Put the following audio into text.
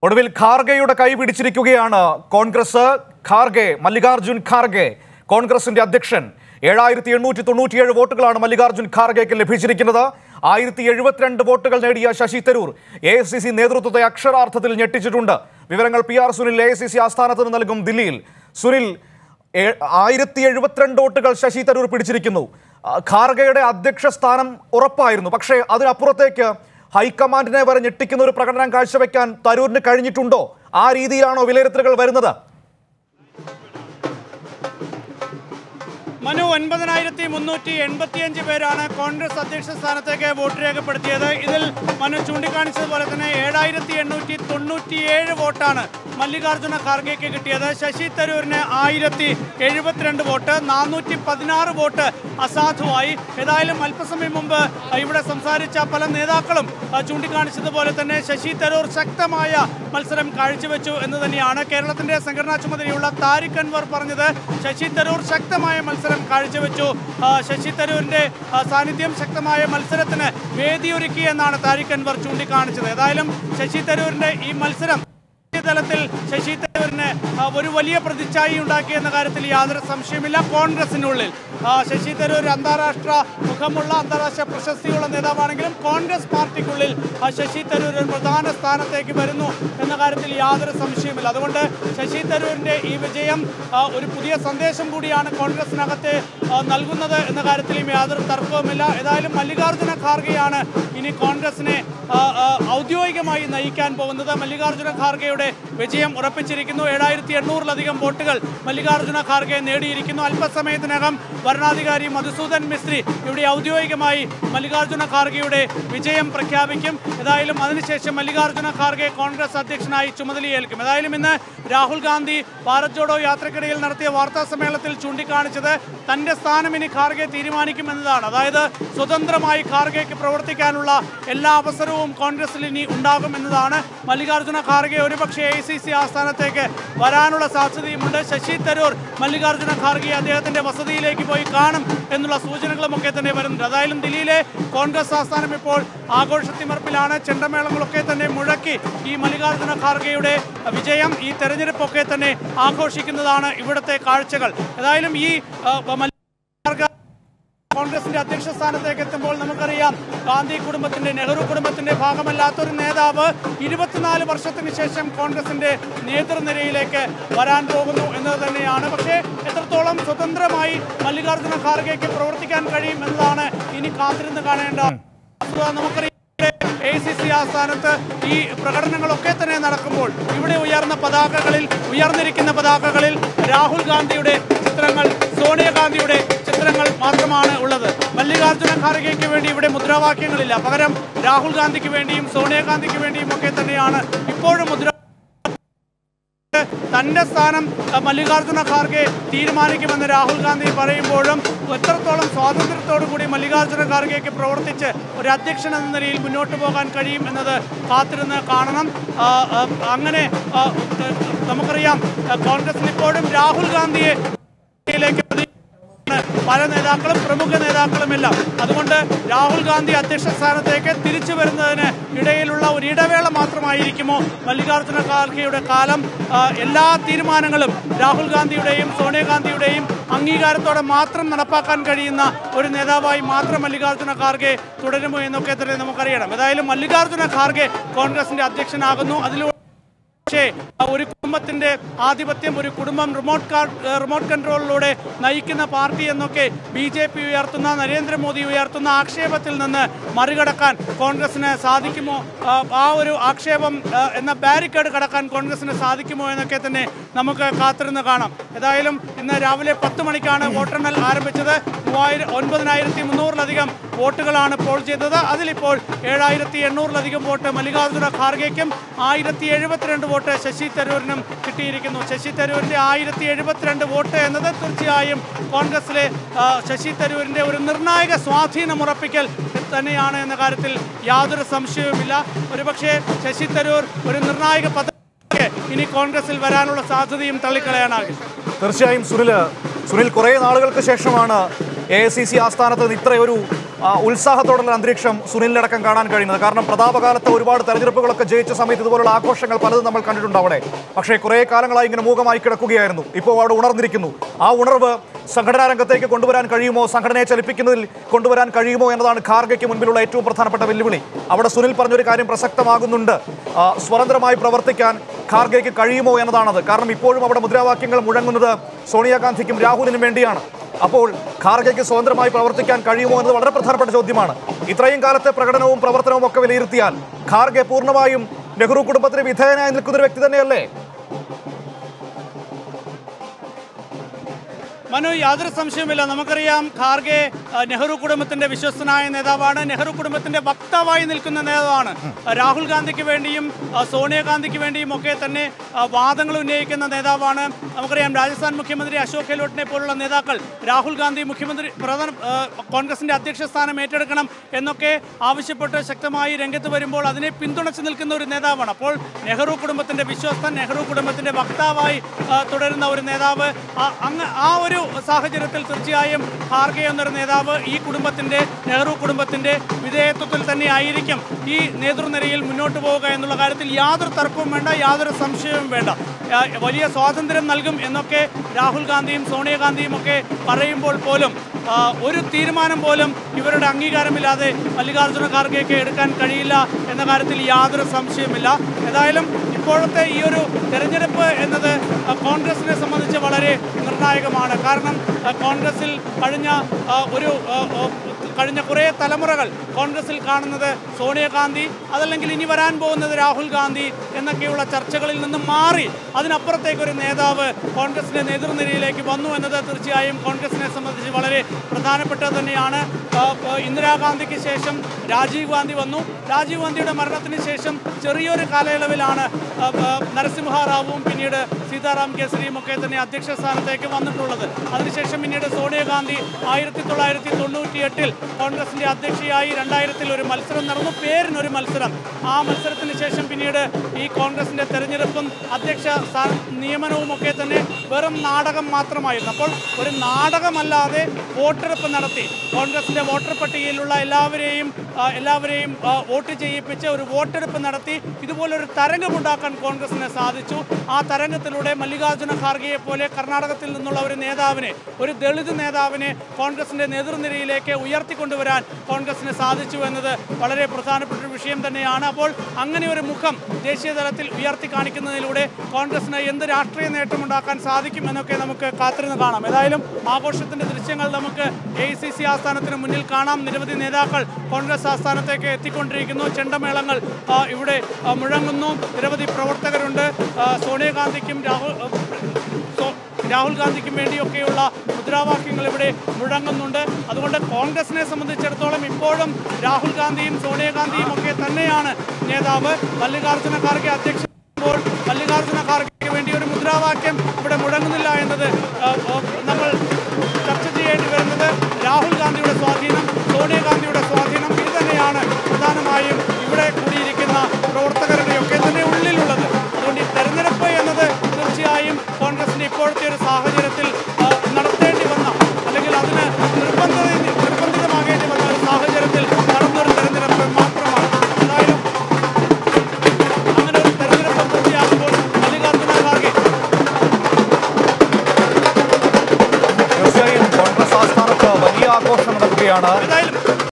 ഒടുവിൽ ഖാർഗെയുടെ കൈ പിടിച്ചിരിക്കുകയാണ് കോൺഗ്രസ് ഖാർഗെ മല്ലികാർജുൻ ഖാർഗെ കോൺഗ്രസിന്റെ അധ്യക്ഷൻ ഏഴായിരത്തി എണ്ണൂറ്റി തൊണ്ണൂറ്റിയേഴ് വോട്ടുകളാണ് മല്ലികാർജുൻ ഖാർഗെക്ക് ലഭിച്ചിരിക്കുന്നത് ആയിരത്തി എഴുപത്തിരണ്ട് വോട്ടുകൾ നേടിയ Shashi Tharoor A S C C നേതൃത്വത്തെ അക്ഷരാർത്ഥത്തിൽ ഞെട്ടിച്ചിട്ടുണ്ട് വിവരങ്ങൾ P R Sunil A S C C ആസ്ഥാനത്ത് നിന്ന് നൽകും ദില്ലിയിൽ സുനിൽ ഏ- ആയിരത്തി എഴുപത്തിരണ്ട് വോട്ടുകൾ ശശി തരൂർ പിടിച്ചിരിക്കുന്നു ആ, ഖാർഗെയുടെ അധ്യക്ഷ സ്ഥാനം ഉറപ്പായിരുന്നു പക്ഷേ അതിനപ്പുറത്തേക്ക് ഹൈക്കമാൻഡിനെ വരെ ഞെട്ടിക്കുന്ന ഒരു പ്രകടനം കാഴ്ചവെക്കാൻ തരൂരിന് കഴിഞ്ഞിട്ടുണ്ടോ ആ രീതിയിലാണോ വിലയിരുത്തലുകൾ വരുന്നത് മനു ഒൻപതിനായിരത്തി മുന്നൂറ്റി എൺപത്തിയഞ്ച് പേരാണ് കോൺഗ്രസ് അധ്യക്ഷ സ്ഥാനത്തേക്ക് വോട്ട് രേഖപ്പെടുത്തിയത് ഇതിൽ മനു ചൂണ്ടിക്കാണിച്ചതുപോലെ തന്നെ ഏഴായിരത്തി എണ്ണൂറ്റി തൊണ്ണൂറ്റിയേഴ് വോട്ടാണ് മല്ലികാർജ്ജുന ഖാർഗെക്ക് കിട്ടിയത് ശശി തരൂരിന് ആയിരത്തി എഴുപത്തിരണ്ട് വോട്ട് നാനൂറ്റി പതിനാറ് വോട്ട് അസാധുവായി ഏതായാലും അല്പസമയം മുമ്പ് ഇവിടെ സംസാരിച്ച പല നേതാക്കളും ആ, ചൂണ്ടിക്കാണിച്ചതുപോലെ തന്നെ ശശി തരൂർ ശക്തമായ മത്സരം കാഴ്ചവെച്ചു എന്ന് തന്നെയാണ് കേരളത്തിന്റെ സംഘടനാ ചുമതലയുള്ള താരിഖ് അൻവർ പറഞ്ഞത് ശശി തരൂർ ശക്തമായ മത്സരം കാഴ്ചവെച്ചു ആ, ശശി തരൂരിന്റെ ആ, സാന്നിധ്യം ശക്തമായ മത്സരത്തിന് വേദിയൊരുക്കി എന്നാണ് താരിഖ് അൻവർ ചൂണ്ടിക്കാണിച്ചത് ഏതായാലും ശശി തരൂരിന്റെ ഈ മത്സരം ദേശീയ തലത്തിൽ ശശി തരൂരിന് ആ, ഒരു വലിയ പ്രതിച്ഛായ ഉണ്ടാക്കിയെന്ന കാര്യത്തിൽ യാതൊരു സംശയമില്ല കോൺഗ്രസിനുള്ളിൽ ആ, ശശി തരൂർ അന്താരാഷ്ട്ര മുഖമുള്ള അന്താരാഷ്ട്ര പ്രശസ്തിയുള്ള നേതാവാണെങ്കിലും കോൺഗ്രസ് പാർട്ടിക്കുള്ളിൽ ആ, ശശി തരൂർ ഒരു പ്രധാന സ്ഥാനത്തേക്ക് വരുന്നു എന്ന കാര്യത്തിൽ യാതൊരു സംശയമില്ല അതുകൊണ്ട് ശശി തരൂരിന്റെ ഈ വിജയം ആ, ഒരു പുതിയ സന്ദേശം കൂടിയാണ് കോൺഗ്രസിനകത്തെ ആ, നൽകുന്നത് എന്ന കാര്യത്തിലും യാതൊരു തർക്കവുമില്ല ഏതായാലും മല്ലികാർജ്ജുന ഖാർഗെയാണ് ഇനി കോൺഗ്രസിനെ ആ, ആ, ഔദ്യോഗികമായി നയിക്കാൻ പോകുന്നത് മല്ലികാർജ്ജുന ഖാർഗെയുടെ വിജയം ഉറപ്പിച്ചിരിക്കുന്നു ഏഴായിരത്തി എണ്ണൂറിലധികം വോട്ടുകൾ മല്ലികാർജ്ജുന ഖാർഗെ നേടിയിരിക്കുന്നു അല്പസമയത്തിനകം വരണാധികാരി മധുസൂദൻ മിസ്ത്രി ഇവിടെ ഔദ്യോഗികമായി മല്ലികാർജ്ജുന ഖാർഗെയുടെ വിജയം പ്രഖ്യാപിക്കും ഏതായാലും അതിനുശേഷം മല്ലികാർജ്ജുന ഖാർഗെ കോൺഗ്രസ് അധ്യക്ഷനായി ചുമതലയേൽക്കും ഏതായാലും ഇന്ന് രാഹുൽ ഗാന്ധി ഭാരത് ജോഡോ യാത്രക്കിടയിൽ നടത്തിയ വാർത്താ സമ്മേളനത്തിൽ ചൂണ്ടിക്കാണിച്ചത് തന്റെ സ്ഥാനം ഇനി ഖാർഗെ തീരുമാനിക്കുമെന്നതാണ് അതായത് സ്വതന്ത്രമായി ഖാർഗെക്ക് പ്രവർത്തിക്കാനുള്ള എല്ലാ അവസരവും കോൺഗ്രസിൽ ഇനി ഉണ്ടാകും എന്നതാണ് മല്ലികാർജ്ജുന ഖാർഗെ ഒരുപക്ഷെ എ സി സി ആസ്ഥാനത്തേക്ക് വരാനുള്ള സാധ്യതയുമുണ്ട് ശശി തരൂർ മല്ലികാർജ്ജുന ഖാർഗെ അദ്ദേഹത്തിന്റെ വസതിയിലേക്ക് പോയി കാണും എന്നുള്ള സൂചനകളുമൊക്കെ തന്നെ വരുന്നുണ്ട് അതായാലും ദില്ലിയിലെ കോൺഗ്രസ് ആസ്ഥാനം ഇപ്പോൾ ആഘോഷത്തിമർപ്പിലാണ് ചെണ്ടമേളങ്ങളൊക്കെ തന്നെ മുഴക്കി ഈ മല്ലികാർജ്ജുന ഖാർഗെയുടെ വിജയം ഈ തെരഞ്ഞെടുപ്പൊക്കെ തന്നെ ആഘോഷിക്കുന്നതാണ് ഇവിടുത്തെ കാഴ്ചകൾ ഏതായാലും ഈ ആ, മല്ലികാർജ്ജുന കോൺഗ്രസിന്റെ അധ്യക്ഷ സ്ഥാനത്തേക്ക് എത്തുമ്പോൾ നമുക്കറിയാം ഗാന്ധി കുടുംബത്തിന്റെ നെഹ്റു കുടുംബത്തിന്റെ ഭാഗമല്ലാത്തൊരു നേതാവ് ഇരുപത്തിനാല് വർഷത്തിന് ശേഷം കോൺഗ്രസിന്റെ നേതൃനിരയിലേക്ക് വരാൻ പോകുന്നു എന്നത് തന്നെയാണ് പക്ഷേ എത്രത്തോളം സ്വതന്ത്രമായി മല്ലികാർജ്ജുന ഖാർഗെക്ക് പ്രവർത്തിക്കാൻ കഴിയും എന്നതാണ് ഇനി കാത്തിരുന്ന് കാണേണ്ട വസ്തുത. നമുക്കറിയാം എ സി സി ആസ്ഥാനത്ത് ഈ പ്രകടനങ്ങളൊക്കെ തന്നെ നടക്കുമ്പോൾ ഇവിടെ ഉയർന്ന പതാകകളിൽ ഉയർന്നിരിക്കുന്ന പതാകകളിൽ രാഹുൽ ഗാന്ധിയുടെ ചിത്രങ്ങൾ സോണിയാഗാന്ധിയുടെ ചിത്രങ്ങൾ മാത്രമാണ് ഉള്ളത് മല്ലികാർജ്ജുന ഖാർഗെക്ക് വേണ്ടി ഇവിടെ മുദ്രാവാക്യങ്ങളില്ല പകരം രാഹുൽ ഗാന്ധിക്ക് വേണ്ടിയും സോണിയാഗാന്ധിക്ക് വേണ്ടിയും ഒക്കെ തന്നെയാണ് ഇപ്പോഴും മുദ്ര തന്റെ സ്ഥാനം അഹ്, മല്ലികാർജ്ജുന ഖാർഗെ തീരുമാനിക്കുമെന്ന് രാഹുൽ ഗാന്ധി പറയുമ്പോഴും എത്രത്തോളം സ്വാതന്ത്ര്യത്തോടു കൂടി മല്ലികാർജ്ജുന ഖാർഗെക്ക് പ്രവർത്തിച്ച് ഒരു അധ്യക്ഷൻ എന്ന നിലയിൽ മുന്നോട്ട് പോകാൻ കഴിയും എന്നത് കാത്തിരുന്ന് കാണണം ആ, ആ, അങ്ങനെ ആ, നമുക്കറിയാം ആ, കോൺഗ്രസിന് ഇപ്പോഴും രാഹുൽ ഗാന്ധിയെ യിലേക്ക് പ്രതി- പല നേതാക്കളും പ്രമുഖ നേതാക്കളുമെല്ലാം അതുകൊണ്ട് രാഹുൽ ഗാന്ധി അധ്യക്ഷ സ്ഥാനത്തേക്ക് തിരിച്ചു വരുന്നതിന് ഇടയിലുള്ള ഒരു ഇടവേള മാത്രമായിരിക്കുമോ മല്ലികാർജ്ജുന ഖാർഗെയുടെ കാലം ആ, എല്ലാ തീരുമാനങ്ങളും രാഹുൽ ഗാന്ധിയുടെയും സോണിയാഗാന്ധിയുടെയും അംഗീകാരത്തോടെ മാത്രം നടപ്പാക്കാൻ കഴിയുന്ന ഒരു നേതാവായി മാത്രം മല്ലികാർജ്ജുന ഖാർഗെ തുടരുമോ എന്നൊക്കെ തന്നെ നമുക്കറിയണം ഏതായാലും മല്ലികാർജ്ജുന ഖാർഗെ കോൺഗ്രസിന്റെ അധ്യക്ഷനാകുന്നു അതിലൂടെ പക്ഷേ ആ ഒരു കുടുംബത്തിന്റെ ആധിപത്യം ഒരു കുടുംബം റിമോട്ട് കാർ റിമോട്ട് കൺട്രോളിലൂടെ നയിക്കുന്ന പാർട്ടി എന്നൊക്കെ ബി ജെ പി ഉയർത്തുന്ന നരേന്ദ്രമോദി ഉയർത്തുന്ന ആക്ഷേപത്തിൽ നിന്ന് മറികടക്കാൻ കോൺഗ്രസിന് സാധിക്കുമോ ആ, ആ ഒരു ആക്ഷേപം ആ, എന്ന ബാരിക്കേഡ് കടക്കാൻ കോൺഗ്രസിന് സാധിക്കുമോ എന്നൊക്കെ തന്നെ നമുക്ക് കാത്തിരുന്ന് കാണാം ഏതായാലും ഇന്ന് രാവിലെ പത്ത് മണിക്കാണ് വോട്ടെണ്ണൽ ആരംഭിച്ചത് മൂവായിരം ഒൻപതിനായിരത്തി മുന്നൂറിലധികം വോട്ടുകളാണ് പോൾ ചെയ്തത് അതിലിപ്പോൾ ഏഴായിരത്തി എണ്ണൂറിലധികം വോട്ട് മല്ലികാർജ്ജുന ഖാർഗെക്കും ആയിരത്തി എഴുപത്തിരണ്ട് വോട്ട് ശശി തരൂരിനും കിട്ടിയിരിക്കുന്നു ശശി തരൂരിന്റെ ആയിരത്തി എഴുപത്തിരണ്ട് വോട്ട് എന്നത് തീർച്ചയായും കോൺഗ്രസിലെ ആ, ശശി തരൂരിന്റെ ഒരു നിർണായക സ്വാധീനം ഉറപ്പിക്കൽ തന്നെയാണ് എന്ന കാര്യത്തിൽ യാതൊരു സംശയവുമില്ല ഒരുപക്ഷെ ശശി തരൂർ ഒരു നിർണായക പദ ഇനി കോൺഗ്രസിൽ വരാനുള്ള സാധ്യതയും തള്ളിക്കളയാനാകില്ല തീർച്ചയായും സുനിൽ സുനിൽ കുറേ നാളുകൾക്ക് ശേഷമാണ് എ ഐ സി സി ആസ്ഥാനത്ത് നിന്ന് ഇത്രയൊരു ആ, ഉത്സാഹത്തോടുള്ള അന്തരീക്ഷം സുനിലിനടക്കം കാണാൻ കഴിയുന്നത് കാരണം പ്രതാപകാലത്ത് ഒരുപാട് തെരഞ്ഞെടുപ്പുകളൊക്കെ ജയിച്ച സമയത്ത് ഇതുപോലുള്ള ആഘോഷങ്ങൾ പലതും നമ്മൾ കണ്ടിട്ടുണ്ട് അവിടെ പക്ഷേ കുറേ കാലങ്ങളായി ഇങ്ങനെ മൂകമായി കിടക്കുകയായിരുന്നു ഇപ്പോൾ അവിടെ ഉണർന്നിരിക്കുന്നു ആ ഉണർവ് സംഘടനാ രംഗത്തേക്ക് കൊണ്ടുവരാൻ കഴിയുമോ സംഘടനയെ ചലിപ്പിക്കുന്നതിൽ കൊണ്ടുവരാൻ കഴിയുമോ എന്നതാണ് ഖാർഗയ്ക്ക് മുൻപിലുള്ള ഏറ്റവും പ്രധാനപ്പെട്ട വെല്ലുവിളി അവിടെ സുനിൽ പറഞ്ഞൊരു കാര്യം പ്രസക്തമാകുന്നുണ്ട് ആ, സ്വതന്ത്രമായി പ്രവർത്തിക്കാൻ ഖാർഗയ്ക്ക് കഴിയുമോ എന്നതാണത് കാരണം ഇപ്പോഴും അവിടെ മുദ്രാവാക്യങ്ങൾ മുഴങ്ങുന്നത് സോണിയാഗാന്ധിക്കും രാഹുലിനും വേണ്ടിയാണ് അപ്പോൾ ഖാർഗയ്ക്ക് സ്വതന്ത്രമായി പ്രവർത്തിക്കാൻ കഴിയുമോ എന്നത് വളരെ പ്രധാനപ്പെട്ട ചോദ്യമാണ് ഇത്രയും കാലത്തെ പ്രകടനവും പ്രവർത്തനവും ഒക്കെ വിലയിരുത്തിയാൽ ഖാർഗെ പൂർണ്ണമായും നെഹ്റു കുടുംബത്തിന് വിധേയനായി നിൽക്കുന്ന ഒരു വ്യക്തി തന്നെയല്ലേ മനു യാതൊരു സംശയവുമില്ല നമുക്കറിയാം ഖാർഗെ ആ, നെഹ്റു കുടുംബത്തിന്റെ വിശ്വസ്തനായ നേതാവാണ് നെഹ്റു കുടുംബത്തിന്റെ വക്താവായി നിൽക്കുന്ന നേതാവാണ് രാഹുൽ ഗാന്ധിക്ക് വേണ്ടിയും ആ, സോണിയാഗാന്ധിക്ക് വേണ്ടിയും ഒക്കെ തന്നെ ആ, വാദങ്ങൾ ഉന്നയിക്കുന്ന നേതാവാണ് നമുക്കറിയാം രാജസ്ഥാൻ മുഖ്യമന്ത്രി അശോക് ഗെഹ്ലോട്ടിനെ പോലുള്ള നേതാക്കൾ രാഹുൽ ഗാന്ധി മുഖ്യമന്ത്രി പ്രധാന ആ, കോൺഗ്രസിന്റെ അധ്യക്ഷ സ്ഥാനം ഏറ്റെടുക്കണം എന്നൊക്കെ ആവശ്യപ്പെട്ട് ശക്തമായി രംഗത്ത് വരുമ്പോൾ അതിനെ പിന്തുണച്ച് നിൽക്കുന്ന ഒരു നേതാവാണ് അപ്പോൾ നെഹ്റു കുടുംബത്തിന്റെ വിശ്വസ്തൻ നെഹ്റു കുടുംബത്തിന്റെ വക്താവായി ആ, തുടരുന്ന ഒരു നേതാവ് ആ- അങ്ങ് ആ ഒരു സാഹചര്യത്തിൽ തീർച്ചയായും ഖാർഗെ എന്നൊരു നേതാവ് ഈ കുടുംബത്തിന്റെ നെഹ്റു കുടുംബത്തിന്റെ വിധേയത്വത്തിൽ തന്നെ ആയിരിക്കും ഈ നേതൃനിരയിൽ മുന്നോട്ട് പോവുക എന്നുള്ള കാര്യത്തിൽ യാതൊരു തർക്കവും വേണ്ട യാതൊരു സംശയവും വേണ്ട ആ, വലിയ സ്വാതന്ത്ര്യം നൽകും എന്നൊക്കെ രാഹുൽ ഗാന്ധിയും സോണിയാഗാന്ധിയും ഒക്കെ പറയുമ്പോൾ പോലും ആ, ഒരു തീരുമാനം പോലും ഇവരുടെ അംഗീകാരമില്ലാതെ മല്ലികാർജ്ജുന ഖാർഗെക്ക് എടുക്കാൻ കഴിയില്ല എന്ന കാര്യത്തിൽ യാതൊരു സംശയവുമില്ല ഏതായാലും ഇപ്പോഴത്തെ ഈ ഒരു തെരഞ്ഞെടുപ്പ് എന്നത് ആ, കോൺഗ്രസിനെ സംബന്ധിച്ച് വളരെ നിർണായകമാണ് കാരണം ആ, കോൺഗ്രസിൽ കഴിഞ്ഞ ആ, ഒരു ആ, ആ, കഴിഞ്ഞ കുറേ തലമുറകൾ കോൺഗ്രസിൽ കാണുന്നത് സോണിയാഗാന്ധി അതല്ലെങ്കിൽ ഇനി വരാൻ പോകുന്നത് രാഹുൽ ഗാന്ധി എന്നൊക്കെയുള്ള ചർച്ചകളിൽ നിന്ന് മാറി അതിനപ്പുറത്തേക്ക് ഒരു നേതാവ് കോൺഗ്രസിന്റെ നേതൃനിരയിലേക്ക് വന്നു എന്നത് തീർച്ചയായും കോൺഗ്രസിനെ സംബന്ധിച്ച് വളരെ പ്രധാനപ്പെട്ടത് തന്നെയാണ് ആ, ആ, ഇന്ദിരാഗാന്ധിക്ക് ശേഷം രാജീവ് ഗാന്ധി വന്നു രാജീവ് ഗാന്ധിയുടെ മരണത്തിന് ശേഷം ചെറിയൊരു കാലയളവിലാണ് ആ, ആ, നരസിംഹറാവുവും പിന്നീട് സീതാറാം കേസരിയും ഒക്കെ തന്നെ അധ്യക്ഷ സ്ഥാനത്തേക്ക് വന്നിട്ടുള്ളത് അതിനുശേഷം പിന്നീട് സോണിയാഗാന്ധി ആയിരത്തി തൊള്ളായിരത്തി തൊണ്ണൂറ്റി എട്ടിൽ കോൺഗ്രസിന്റെ അധ്യക്ഷയായി രണ്ടായിരത്തിൽ ഒരു മത്സരം നടന്നു പേരിനൊരു മത്സരം ആ മത്സരത്തിന് ശേഷം പിന്നീട് ഈ കോൺഗ്രസിന്റെ തെരഞ്ഞെടുപ്പും അധ്യക്ഷ സ്ഥാന നിയമനവും ഒക്കെ തന്നെ വെറും നാടകം മാത്രമായിരുന്നു അപ്പോൾ ഒരു നാടകമല്ലാതെ വോട്ടെടുപ്പ് നടത്തി കോൺഗ്രസിന്റെ വോട്ടർ പട്ടികയിലുള്ള എല്ലാവരെയും ആ, എല്ലാവരെയും ആ, വോട്ട് ചെയ്യിപ്പിച്ച് ഒരു വോട്ടെടുപ്പ് നടത്തി ഇതുപോലൊരു തരംഗമുണ്ടാക്കാൻ കോൺഗ്രസിന് സാധിച്ചു ആ തരംഗത്തിലൂടെ മല്ലികാർജ്ജുന ഖാർഗെയെ പോലെ കർണാടകത്തിൽ നിന്നുള്ള ഒരു നേതാവിനെ ഒരു ദളിത് നേതാവിനെ കോൺഗ്രസിന്റെ നേതൃനിരയിലേക്ക് ഉയർത്തിക്കൊണ്ടുവരാൻ കോൺഗ്രസിന് സാധിച്ചു എന്നത് വളരെ പ്രധാനപ്പെട്ട ഒരു വിഷയം തന്നെയാണ് അപ്പോൾ അങ്ങനെ ഒരു മുഖം ദേശീയ തലത്തിൽ ഉയർത്തി കാണിക്കുന്നതിലൂടെ കോൺഗ്രസിന് എന്ത് രാഷ്ട്രീയ നേട്ടമുണ്ടാക്കാൻ സാധിക്കും എന്നൊക്കെ നമുക്ക് കാത്തിരുന്ന് കാണാം ഏതായാലും ആഘോഷത്തിന്റെ ദൃശ്യങ്ങൾ നമുക്ക് എ സി സി ആസ്ഥാനത്തിന് മുന്നിൽ കാണാം നിരവധി നേതാക്കൾ കോൺഗ്രസ് ആസ്ഥാനത്തേക്ക് എത്തിക്കൊണ്ടിരിക്കുന്നു ചെണ്ടമേളങ്ങൾ ആ, ഇവിടെ ആ, മുഴങ്ങുന്നു നിരവധി പ്രവർത്തകരുണ്ട് ആ, സോണിയാഗാന്ധിക്കും രാഹുൽ ആ, സോ- രാഹുൽ ഗാന്ധിക്കും വേണ്ടിയൊക്കെയുള്ള മുദ്രാവാക്യങ്ങൾ ഇവിടെ മുഴങ്ങുന്നുണ്ട് അതുകൊണ്ട് കോൺഗ്രസിനെ സംബന്ധിച്ചിടത്തോളം ഇപ്പോഴും രാഹുൽ ഗാന്ധിയും സോണിയാഗാന്ധിയും ഒക്കെ തന്നെയാണ് നേതാവ് മല്ലികാർജ്ജുന ഖാർഗെ അധ്യക്ഷൻ ഇപ്പോൾ മല്ലികാർജ്ജുന ഖാർഗെക്ക് വേണ്ടി ഒരു മുദ്രാവാക്യം ഇവിടെ മുഴങ്ങുന്നില്ല എന്നത് ആ, ആ, നമ്മൾ ചർച്ച ചെയ്യേണ്ടി വരുന്നത് രാഹുൽ ഗാന്ധിയുടെ സ്വാധീനം സോണിയാഗാന്ധിയുടെ സ്വാധീനം ഇത് തന്നെയാണ് പ്രധാനമായും ഇവിടെ കൂടിയിരിക്കുന്ന പ്രവർത്തകരുടെയൊക്കെ തന്നെ ഉള്ളിലുള്ളത് അതുകൊണ്ട് ഈ തെരഞ്ഞെടുപ്പ് എന്നത് തീർച്ചയായും കോൺഗ്രസിന്റെ ഇപ്പോഴത്തെ ഒരു സാഹചര്യത്തിൽ ആ, നടത്തേണ്ടി വന്ന അല്ലെങ്കിൽ അതിന് നിർബന്ധ നിർബന്ധിതമാകേണ്ടി വന്ന ഒരു സാഹചര്യത്തിൽ നടന്നൊരു തെരഞ്ഞെടുപ്പ് മാത്രമാണ് എന്തായാലും അങ്ങനെ ഒരു തെരഞ്ഞെടുപ്പ് പൂർത്തിയാകുമ്പോൾ മല്ലികാർജ്ജുന ഖാർഗെ തീർച്ചയായും കോൺഗ്രസ് ആസ്ഥാനത്ത് വലിയ ആഘോഷം നടക്കുകയാണ്